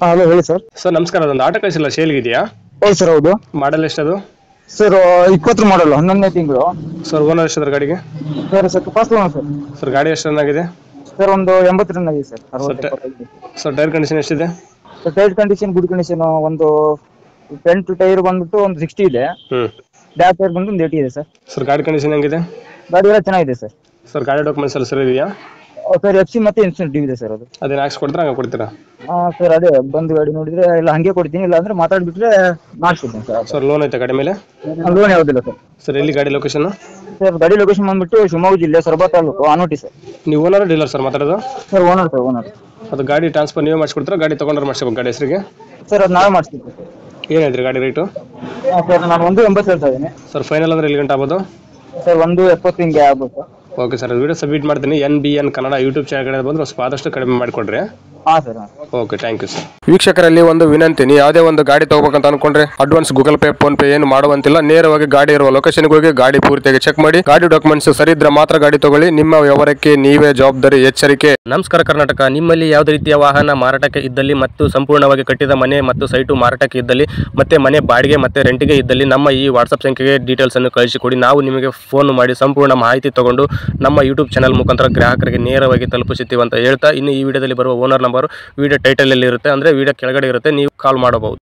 Hello ಹೇಳಿ sir sir ನಮಸ್ಕಾರ ಅದೊಂದು ಆಟೋ ಕಳಿಸಿಲ್ಲ ಸೇಲ್ಗಿದೆಯಾ ಹೌದು ಸರ್ ಹೌದು ಮಾಡಲ್ ಎಷ್ಟದು ಸರ್ ಇಪ್ಪತ್ತರ ಮಾಡಲ್ ಹನ್ನೊಂದನೇ ತಿಂಗಳು ಸರ್ ಓನರ್ ಎಷ್ಟದ್ರ ಗಾಡಿಗೆ sir sir first loan sir sir ಗಾಡಿ ಎಷ್ಟು ರನ್ ಆಗಿದೆ ಸರ್ ಒಂದು ಎಂಬತ್ತು ರನ್ ಆಗಿದೆ ಸರ್ ಅರವತ್ತು ಸರ್, ಎಪ್ಪತ್ತೈದು. ಸರ್ ಟೈರ್ ಕಂಡೀಷನ್ ಎಷ್ಟಿದೆ sir tyre condition good condition ಒಂದು ಫ್ರಂಟ್ ಟೈರ್ ಬಂದ್ಬಿಟ್ಟು ಒಂದು ಸಿಕ್ಸ್ಟಿ ಇದೆ ಹ್ಞೂ ಬ್ಯಾಕ್ ಟೈರ್ ಬಂದು ಒಂದು ಏಯ್ಟಿ ಇದೆ ಸರ್ ಸರ್ ಗಾಡಿ ಕಂಡೀಷನ್ ಹೆಂಗಿದೆ ಗಾಡಿ ಎಲ್ಲ ಚೆನ್ನಾಗಿದೆ ಸರ್ ಸರ್ ಗಾಡಿ ಡಾಕ್ಯುಮೆಂಟ್ಸ್ ಎಲ್ಲ ಸರಿ ಇದೆಯಾ ಸರ್ ಎಫ್ ಸಿ ಮತ್ತೆ ಇನ್ಸೂರೆನ್ಸ್ ಡ್ಯೂ ಇದೆ ಸರ್ ಅದು ಅದೇನು ಹಾಕ್ಸಿ ಕೊಡ್ತೀರಾ ಹಂಗೆ ಕೊಡ್ತೀರಾ ಹಾಂ ಸರ್ ಅದೇ ಬಂದು ಗಾಡಿ ನೋಡಿದ್ರೆ ಇಲ್ಲ ಹಂಗೆ ಕೊಡ್ತೀನಿ ಇಲ್ಲ ಅಂದ್ರೆ ಮಾತಾಡ್ಬಿಟ್ರೆ ಮಾಡಿಸ್ಕೊಡ್ತೀನಿ ಸರ್ ಸರ್ ಲೋನ್ ಐತೆ ಗಾಡಿ ಮೇಲೆ ಲೋನ್ ಯಾವುದಿಲ್ಲ ಸರ್ ಸರ್ ಎಲ್ಲಿ ಗಾಡಿ ಲೊಕೇಶನ್ ಸರ್ ಗಾಡಿ ಲೊಕೇಶನ್ ಬಂದ್ಬಿಟ್ಟು ಶಿವಮೊಗ್ಗ ಜಿಲ್ಲೆ ಸೊರಬ ತಾಲೂಕು ಆನೋಟಿ ಸರ್ ನೀವು ಓನರ್ ಡೀಲರ್ ಸರ್ ಮಾತಾಡೋದು ಸರ್ ಓನರ್ ಸರ್ ಓನರ್ ಅದು ಗಾಡಿ ಟ್ರಾನ್ಸ್ಫರ್ ನೀವೇ ಮಾಡಿಸ್ಕೊಡ್ತೀರಾ ಗಾಡಿ ತೊಗೊಂಡ್ರೆ ಮಾಡಿಸ್ಬೇಕು ಗಾಡಿ ಹೆಸರಿಗೆ ಸರ್ ಅದು ನಾವೇ ಮಾಡಿಸ್ತೀವಿ ಸರ್ ಏನು ಹೇಳ್ತೀರಿ ಗಾಡಿ ರೇಟು ಹಾಂ ಸರ್ ನಾನು ಒಂದು ಎಂಬತ್ತು ಹೇಳ್ತಾ ಇದ್ದೀನಿ ಸರ್ ಫೈನಲ್ ಅಂದ್ರೆ ಎಲ್ಲಿ ಗಂಟೆ ಆಗ್ಬೋದು ಸರ್ ಒಂದು ಎಪ್ಪತ್ತು ಹಿಂಗೆ ಆಗ್ಬೋದು sir okay sir video submit ಮಾಡ್ತೀನಿ N B N Kannada YouTube channel ಕಡೆ ಬಂದ್ರೆ ಸ್ವಲ್ಪ ಆದಷ್ಟು ಕಡಿಮೆ ಮಾಡಿಕೊಡ್ರಿ ಹಾಂ ಸರ್ ಹಾಂ ಓಕೆ ಥ್ಯಾಂಕ್ ಯು ಸರ್ ವೀಕ್ಷಕರಲ್ಲಿ ಒಂದು ವಿನಂತಿ ನೀವು ಯಾವುದೇ ಒಂದು ಗಾಡಿ ತಗೋಬೇಕಂತ ಅನ್ಕೊಂಡ್ರೆ advance Google Pay PhonePe ಏನು ಮಾಡುವಂತಿಲ್ಲ ನೇರವಾಗಿ ಗಾಡಿ ಇರುವ ಲೊಕೇಶನ್ಗೆ ಹೋಗಿ ಗಾಡಿ ಪೂರ್ತಿಯಾಗಿ ಚೆಕ್ ಮಾಡಿ ಗಾಡಿ ಡಾಕ್ಯುಮೆಂಟ್ಸ್ ಸರಿ ಇದ್ರೆ ಮಾತ್ರ ಗಾಡಿ ತಗೊಳ್ಳಿ ನಿಮ್ಮ ವ್ಯವಹಾರಕ್ಕೆ ನೀವೇ ಜವಾಬ್ದಾರಿ ಎಚ್ಚರಿಕೆ ನಮಸ್ಕಾರ ಕರ್ನಾಟಕ ನಿಮ್ಮಲ್ಲಿ ಯಾವುದೇ ರೀತಿಯ ವಾಹನ ಮಾರಾಟಕ್ಕೆ ಇದ್ದಲ್ಲಿ ಮತ್ತು ಸಂಪೂರ್ಣವಾಗಿ ಕಟ್ಟಿದ ಮನೆ ಮತ್ತು ಸೈಟು ಮಾರಾಟಕ್ಕೆ ಇದ್ದಲ್ಲಿ ಮತ್ತೆ ಮನೆ ಬಾಡಿಗೆ ಮತ್ತೆ ರೆಂಟಿಗೆ ಇದ್ದಲ್ಲಿ ನಮ್ಮ ಈ ವಾಟ್ಸಪ್ ಸಂಖ್ಯೆಗೆ ಡೀಟೇಲ್ಸ್ ಅನ್ನು ಕಳಿಸಿಕೊಡಿ ನಾವು ನಿಮಗೆ ಫೋನ್ ಮಾಡಿ ಸಂಪೂರ್ಣ ಮಾಹಿತಿ ತಗೊಂಡು ನಮ್ಮ ಯೂಟ್ಯೂಬ್ ಚಾನಲ್ ಮುಖಾಂತರ ಗ್ರಾಹಕರಿಗೆ ನೇರವಾಗಿ ತಲುಪಿಸುತ್ತೀವಿ ಅಂತ ಹೇಳ್ತಾ ಇನ್ನು ಈ ವಿಡಿಯೋದಲ್ಲಿ ಬರುವ ಓನರ್ ನಂಬರ್ ವಿಡಿಯೋ ಟೈಟಲ್ ಅಲ್ಲಿ ಇರುತ್ತೆ ಅಂದ್ರೆ ವಿಡಿಯೋ ಕೆಳಗಡೆ ಇರುತ್ತೆ ನೀವು ಕಾಲ್ ಮಾಡಬಹುದು